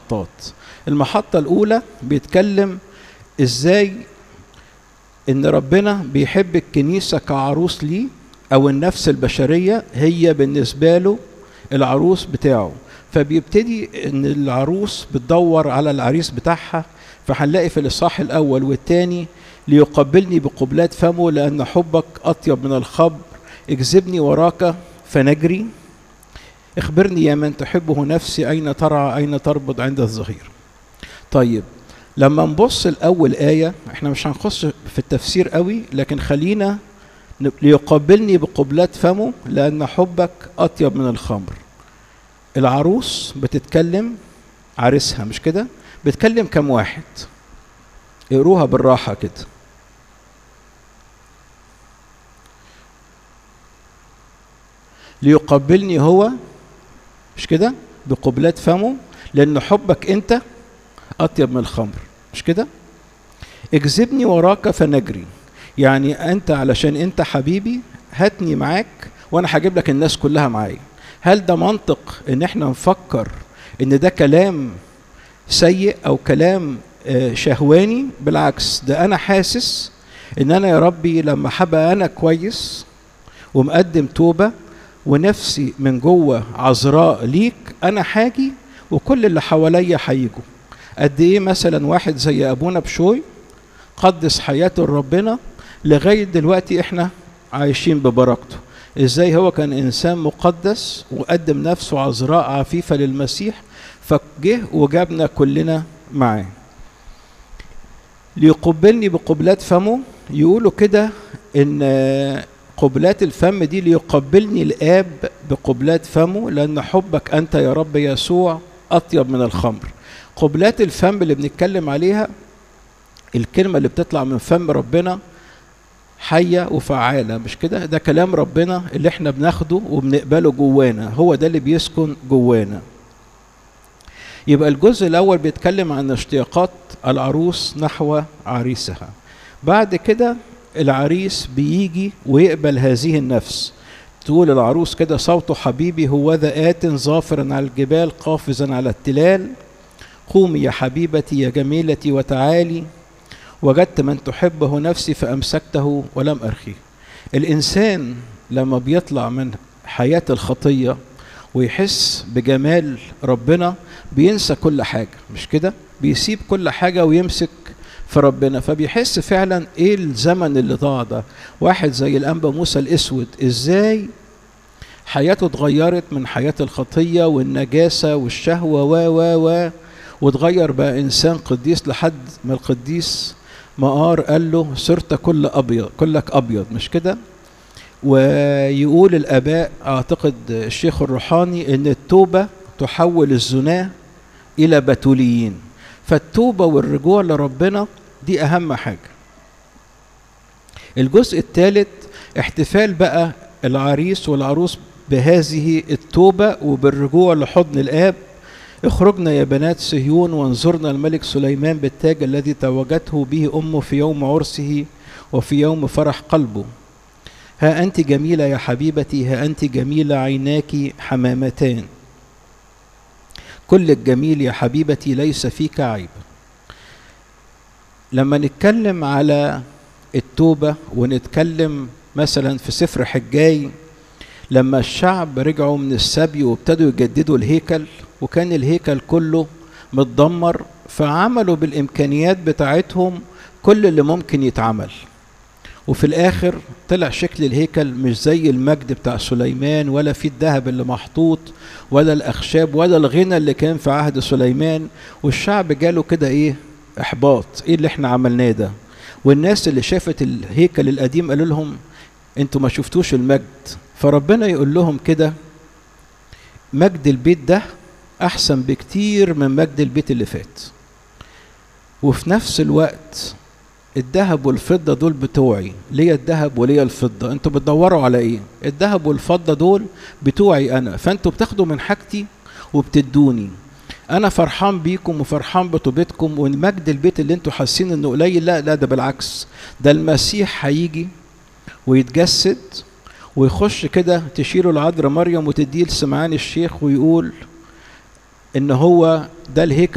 محطات المحطة الأولى بيتكلم إزاي إن ربنا بيحب الكنيسة كعروس ليه أو النفس البشرية هي بالنسبة له العروس بتاعه فبيبتدي إن العروس بتدور على العريس بتاعها فهنلاقي في الإصحاح الأول والثاني ليقبلني بقبلات فمه لأن حبك أطيب من الخبر اجذبني وراك فنجري اخبرني يا من تحبه نفسي أين ترعى أين تربض عند الظهير طيب لما نبص الأول آية احنا مش هنخش في التفسير قوي لكن خلينا ليقبلني بقبلات فمه لأن حبك أطيب من الخمر العروس بتتكلم عريسها مش كده بتكلم كم واحد اقروها بالراحة كده ليقبلني هو مش كده بقبلات فمه لأن حبك أنت أطيب من الخمر مش كده اجذبني وراك فنجري يعني أنت علشان أنت حبيبي هاتني معاك وأنا هجيب لك الناس كلها معايا هل ده منطق إن احنا نفكر إن ده كلام سيء أو كلام شهواني بالعكس ده أنا حاسس إن أنا يا ربي لما حبقى أنا كويس ومقدم توبة ونفسي من جوه عذراء ليك أنا حاجي وكل اللي حواليا هيجوا قد إيه مثلا واحد زي أبونا بشوي قدس حياته لربنا لغاية دلوقتي إحنا عايشين ببركته إزاي هو كان إنسان مقدس وقدم نفسه عذراء عفيفة للمسيح فجه وجابنا كلنا معاه ليقبلني بقبلات فمه يقولوا كده ان قبلات الفم دي ليقبلني الاب بقبلات فمه لان حبك انت يا رب يسوع اطيب من الخمر قبلات الفم اللي بنتكلم عليها الكلمة اللي بتطلع من فم ربنا حية وفعالة مش كده ده كلام ربنا اللي احنا بناخده وبنقبله جوانا هو ده اللي بيسكن جوانا يبقى الجزء الأول بيتكلم عن اشتياقات العروس نحو عريسها بعد كده العريس بيجي ويقبل هذه النفس تقول العروس كده صوت حبيبي هو ذا آت ظافرا على الجبال قافزا على التلال قومي يا حبيبتي يا جميلتي وتعالي وجدت من تحبه نفسي فأمسكته ولم أرخيه الإنسان لما بيطلع من حياة الخطية ويحس بجمال ربنا بينسى كل حاجة مش كده بيسيب كل حاجة ويمسك في ربنا فبيحس فعلا ايه الزمن اللي ضاع ده واحد زي الانبا موسى الاسود ازاي حياته اتغيرت من حياة الخطية والنجاسة والشهوة و و و واتغير بقى انسان قديس لحد ما القديس مقار قال له صرت كل ابيض كلك ابيض مش كده ويقول الاباء اعتقد الشيخ الروحاني ان التوبه تحول الزناه الى بتوليين فالتوبه والرجوع لربنا دي اهم حاجه الجزء الثالث احتفال بقى العريس والعروس بهذه التوبه وبالرجوع لحضن الاب اخرجنا يا بنات صهيون وانظرنا الملك سليمان بالتاج الذي توجته به امه في يوم عرسه وفي يوم فرح قلبه ها أنت جميلة يا حبيبتي ها أنت جميلة عيناك حمامتان كل الجميل يا حبيبتي ليس فيك عيب لما نتكلم على التوبة ونتكلم مثلا في سفر حجاي لما الشعب رجعوا من السبي وابتدوا يجددوا الهيكل وكان الهيكل كله متدمر فعملوا بالإمكانيات بتاعتهم كل اللي ممكن يتعمل وفي الاخر طلع شكل الهيكل مش زي المجد بتاع سليمان ولا في الذهب اللي محطوط ولا الاخشاب ولا الغنى اللي كان في عهد سليمان والشعب جاله كده ايه احباط ايه اللي احنا عملناه ده والناس اللي شافت الهيكل القديم قالوا لهم انتوا ما شفتوش المجد فربنا يقول لهم كده مجد البيت ده احسن بكتير من مجد البيت اللي فات وفي نفس الوقت الذهب والفضة دول بتوعي ليا الذهب وليا الفضة انتوا بتدوروا على ايه الذهب والفضة دول بتوعي انا فانتوا بتاخدوا من حاجتي وبتدوني انا فرحان بيكم وفرحان بطوبتكم والمجد البيت اللي انتوا حاسين انه قليل لا لا ده بالعكس ده المسيح هيجي ويتجسد ويخش كده تشيله العذراء مريم وتديه لسمعان الشيخ ويقول ان هو ده الهيكل